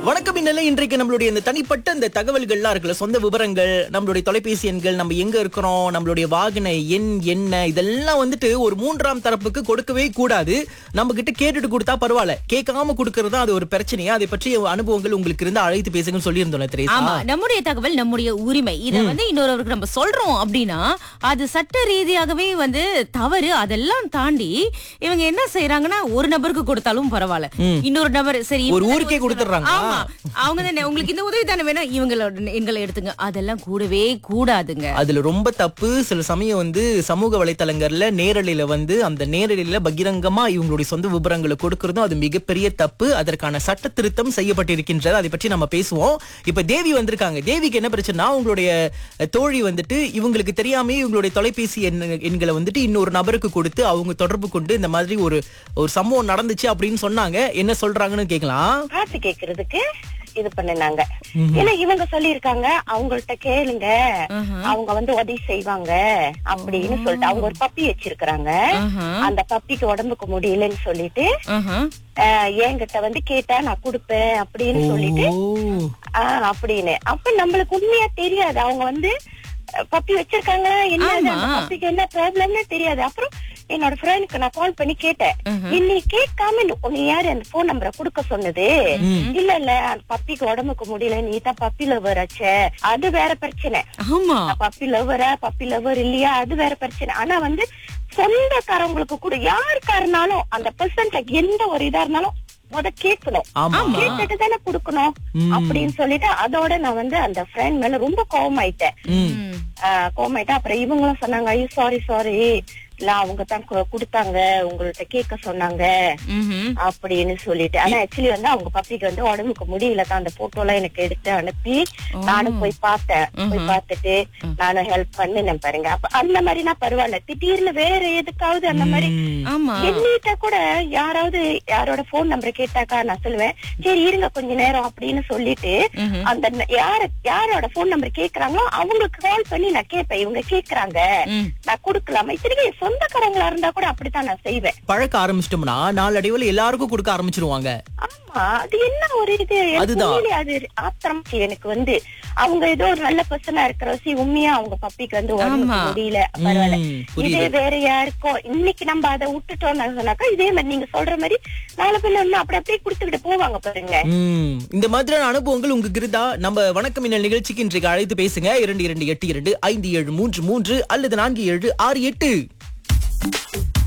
வணக்கம் இந்நிலை இன்றைக்கு நம்மளுடைய இந்த தனிப்பட்ட இந்த தகவல்கள்லாம் இருக்குல்ல சொந்த விவரங்கள் நம்மளுடைய தொலைபேசி எண்கள் நம்ம எங்க இருக்கிறோம் நம்மளுடைய வாகன எண் என்ன இதெல்லாம் வந்துட்டு ஒரு மூன்றாம் தரப்புக்கு கொடுக்கவே கூடாது நம்ம கிட்ட கேட்டுட்டு கொடுத்தா பரவாயில்ல கேட்காம கொடுக்கறது தான் அது ஒரு பிரச்சனையா அதை பற்றி அனுபவங்கள் உங்களுக்கு இருந்து அழைத்து பேசுங்கன்னு சொல்லியிருந்தோம்ல ஆமா தெரியுமா நம்முடைய தகவல் நம்முடைய உரிமை இத வந்து இன்னொருவருக்கு நம்ம சொல்றோம் அப்படின்னா அது சட்ட ரீதியாகவே வந்து தவறு அதெல்லாம் தாண்டி இவங்க என்ன செய்யறாங்கன்னா ஒரு நபருக்கு கொடுத்தாலும் பரவாயில்ல இன்னொரு நபர் சரி ஒரு இவங்க ஊருக்கே தான் கொடுத்துடுறாங்களா? ஆமா அவங்க தானே உங்களுக்கு இந்த உதவி தானே வேணும் இவங்களோட எண்களை எடுத்துங்க அதெல்லாம் கூடவே கூடாதுங்க அதுல ரொம்ப தப்பு சில சமயம் வந்து சமூக வலைத்தளங்கள்ல நேரலையில வந்து அந்த நேரலையில பகிரங்கமா இவங்களுடைய சொந்த விவரங்களை கொடுக்கறதும் அது மிகப்பெரிய தப்பு அதற்கான சட்ட திருத்தம் செய்யப்பட்டிருக்கின்றது அதை பற்றி நம்ம பேசுவோம் இப்ப தேவி வந்திருக்காங்க தேவிக்கு என்ன பிரச்சனைனா உங்களுடைய அஹ், தோழி வந்துட்டு இவங்களுக்கு தெரியாம இவங்களுடைய தொலைபேசி எண் எண்களை வந்துட்டு இன்னொரு நபருக்கு கொடுத்து அவங்க தொடர்பு கொண்டு இந்த மாதிரி ஒரு ஒரு சம்பவம் நடந்துச்சு அப்படின்னு சொன்னாங்க என்ன சொல்றாங்கன்னு கேட்கலாம் காசு கேக்குறதுக்கு இது பண்ணினாங்க ஏன்னா இவங்க சொல்லிருக்காங்க அவங்கள்ட்ட கேளுங்க அவங்க வந்து உதவி செய்வாங்க அப்படின்னு சொல்லிட்டு அவங்க ஒரு பப்பி வச்சிருக்காங்க ஆஹா. அந்த பப்பிக்கு உடம்புக்கு முடியலன்னு சொல்லிட்டு ஆஹா. ஆஹ், என்கிட்ட வந்து கேட்டா நான் கொடுப்பேன் அப்படின்னு சொல்லிட்டு ஓ ஆஹ் அப்படின்னு அப்ப நம்மளுக்கு உண்மையா தெரியாது அவங்க வந்து அஹ், பப்பி வச்சிருக்காங்க என்ன அது, அந்த ஆமா. பப்பிக்கு என்ன ப்ராப்ளம்னு தெரியாது அப்புறம் என்னோட ஃப்ரெண்டுக்கு நான் கால் பண்ணி கேட்டேன் என்னை கேட்காம நீ- உன்னை யாரு அந்த போன் நம்பரை கொடுக்க சொன்னது இல்ல இல்ல அந்த பப்பிக்கு உடம்புக்கு முடியல நீ தான் பப்பி லவர் ஆச்சே அது வேற பிரச்சனை ஆமா பப்பி லவரா பப்பி லவர் இல்லையா அது வேற பிரச்சனை ஆனா வந்து சொந்தக்காரங்களுக்கு கூட யாருக்கா இருந்தாலும் அந்த பெர்சன்ட்ல எந்த ஒரு இதா இருந்தாலும் முத கேட்கணும் ஆமா கேட்டுட்டு தானே கொடுக்கணும் அப்படின்னு சொல்லிட்டு அதோட நான் வந்து அந்த ஃப்ரெண்ட் மேல ரொம்ப கோவமாயிட்டேன் ம் ஆஹ் கோவமாயிட்டேன் அப்புறம் இவங்களும் சொன்னாங்க ஐயோ சாரி சாரி இல்ல அவங்க தான் கு- கொடுத்தாங்க உங்கள்ட்ட கேட்க சொன்னாங்க ம்ஹும். அப்படின்னு சொல்லிட்டு ஆனா ஆக்சுவலி வந்து அவங்க பப்பிக்கு வந்து உடம்புக்கு முடியல தான் அந்த போட்டோ எல்லாம் எனக்கு எடுத்து அனுப்பி நானும் போய் பார்த்தேன் போய் பார்த்துட்டு நானும் ஹெல்ப் பண்ணினேன் பாருங்க அப்ப அந்த மாதிரினா பரவாயில்ல திடீர்னு வேற எதுக்காவது அந்த மாதிரி ம். ஆமா என்னிட்ட கூட யாராவது யாரோட போன் நம்பர் கேட்டாக்கா நான் சொல்லுவேன் சரி இருங்க கொஞ்ச நேரம் அப்படின்னு சொல்லிட்டு அந்த ந- யார யாரோட போன் நம்பர் கேக்குறாங்களோ அவங்களுக்கு கால் பண்ணி நான் கேட்பேன் இவங்க கேக்குறாங்க ம். நான் கொடுக்கலாமா இத்தனைக்கு என் சொந்தக்காரங்களா இருந்தா கூட அப்படித்தான் நான் செய்வேன் பழக்க ஆரம்பிச்சிட்டோம்னா நாளடைவுல எல்லாருக்கும் கொடுக்க ஆரம்பிச்சிருவாங்க ஆமா அது என்ன ஒரு இது எனக்கு அதுதான். உண்மையிலே அது ஆத்திரம் எனக்கு வந்து அவங்க ஏதோ ஒரு நல்ல பர்சனா இருக்கிற சி உண்மையா அவங்க பப்பிக்கு வந்து உடம்புக்கு ஆமா. முடியல பரவாயில்ல ம், புரியுது. இதே வேற யாருக்கும் இன்னைக்கு நம்ம அதை விட்டுட்டோம்னு சொன்னாக்கா இதே மாதிரி நீங்க சொல்ற மாதிரி நாலு பேர்ல ஒண்ணு அப்படி அப்படியே கொடுத்துக்கிட்டு போவாங்க பாருங்க ம். இந்த மாதிரியான அனுபவங்கள் உங்களுக்கு இருந்தா நம்ம வணக்கம் இந்த நிகழ்ச்சிக்கு இன்றைக்கு அழைத்து பேசுங்க இரண்டு இரண்டு எட்டு இரண்டு ஐந்து ஏழு மூன்று மூன்று அல்லது நான்கு ஏழு ஆறு எட்டு